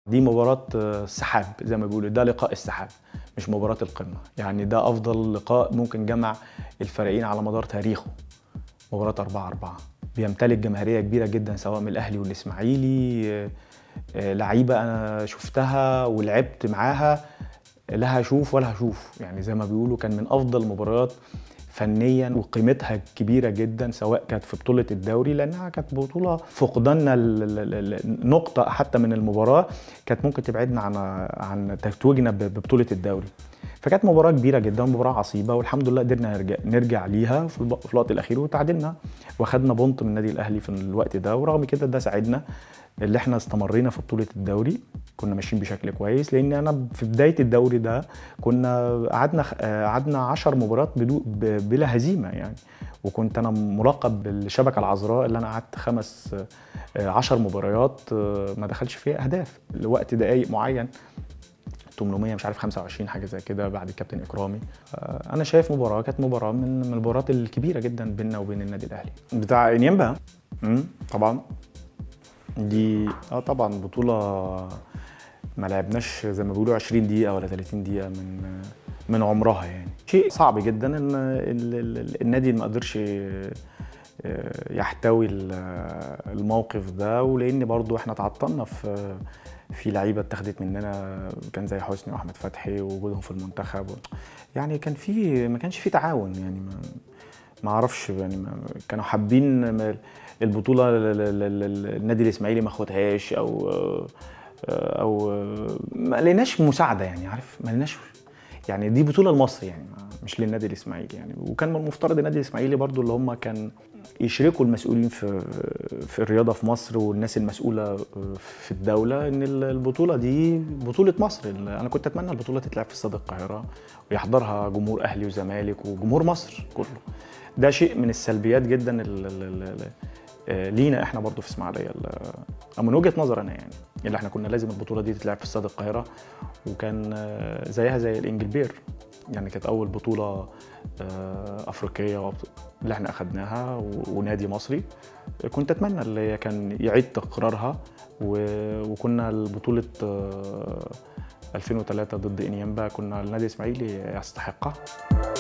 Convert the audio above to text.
دي مباراة السحاب زي ما بيقولوا ده لقاء السحاب مش مباراة القمة يعني ده أفضل لقاء ممكن جمع الفريقين على مدار تاريخه مباراة 4 4 بيمتلك جماهيرية كبيرة جدا سواء من الأهلي والإسماعيلي آه، آه، لعيبة أنا شفتها ولعبت معاها لا هشوف ولا هشوف يعني زي ما بيقولوا كان من أفضل مباريات فنيا وقيمتها كبيره جدا سواء كانت في بطوله الدوري لانها كانت بطوله فقداننا ال- ال- ال- النقطه حتى من المباراه كانت ممكن تبعدنا عن عن تتويجنا ب- ببطوله الدوري فكانت مباراه كبيره جدا مباراه عصيبه والحمد لله قدرنا نرجع نرجع ليها في الب- في الوقت الاخير وتعادلنا واخدنا بونت من النادي الاهلي في الوقت ده ورغم كده ده ساعدنا اللي احنا استمرينا في بطوله الدوري كنا ماشيين بشكل كويس لان انا في بدايه الدوري ده كنا قعدنا آه، قعدنا 10 مباريات بدو ب- بلا هزيمه يعني وكنت انا ملقب بالشبكه العذراء اللي انا قعدت خمس 10 مباريات آه، ما دخلش فيها اهداف لوقت دقائق معين 800 مش عارف 25 حاجه زي كده بعد الكابتن اكرامي آه، انا شايف مباراه كانت مباراه من من المباريات الكبيره جدا بيننا وبين النادي الاهلي بتاع انيمبا امم طبعا دي اه طبعا بطوله ما لعبناش زي ما بيقولوا 20 دقيقه ولا 30 دقيقه من من عمرها يعني شيء صعب جدا ان ال- ال- النادي ما قدرش آه، يحتوي ال- الموقف ده ولان برضو احنا تعطلنا في في لعيبه اتخذت مننا كان زي حسني واحمد فتحي ووجودهم في المنتخب يعني كان في ما كانش في تعاون يعني ما ما اعرفش يعني ما كانوا حابين ما- البطوله ال- ال- ال- ال- النادي الاسماعيلي ما خدهاش او او ما لقيناش مساعده يعني عارف ما لقيناش يعني دي بطوله لمصر يعني ما- مش للنادي الاسماعيلي يعني وكان من المفترض النادي الاسماعيلي برضو اللي هم كان يشركوا المسؤولين في في الرياضه في مصر والناس المسؤوله في الدوله ان البطوله دي بطوله مصر انا كنت اتمنى البطوله تتلعب في استاد القاهره ويحضرها جمهور اهلي وزمالك وجمهور مصر كله ده شيء من السلبيات جدا ال- ال- ال- ال- آه، لينا احنا برضو في اسماعيليه ال- أو من وجهه نظر انا يعني اللي احنا كنا لازم البطوله دي تتلعب في استاد القاهره وكان آه، زيها زي الانجلبير يعني كانت اول بطوله آه، افريقيه وبط- اللي احنا اخدناها و- ونادي مصري كنت اتمنى اللي هي كان يعيد تكرارها و- وكنا البطوله آه، 2003 ضد انيمبا كنا النادي الاسماعيلي يستحقها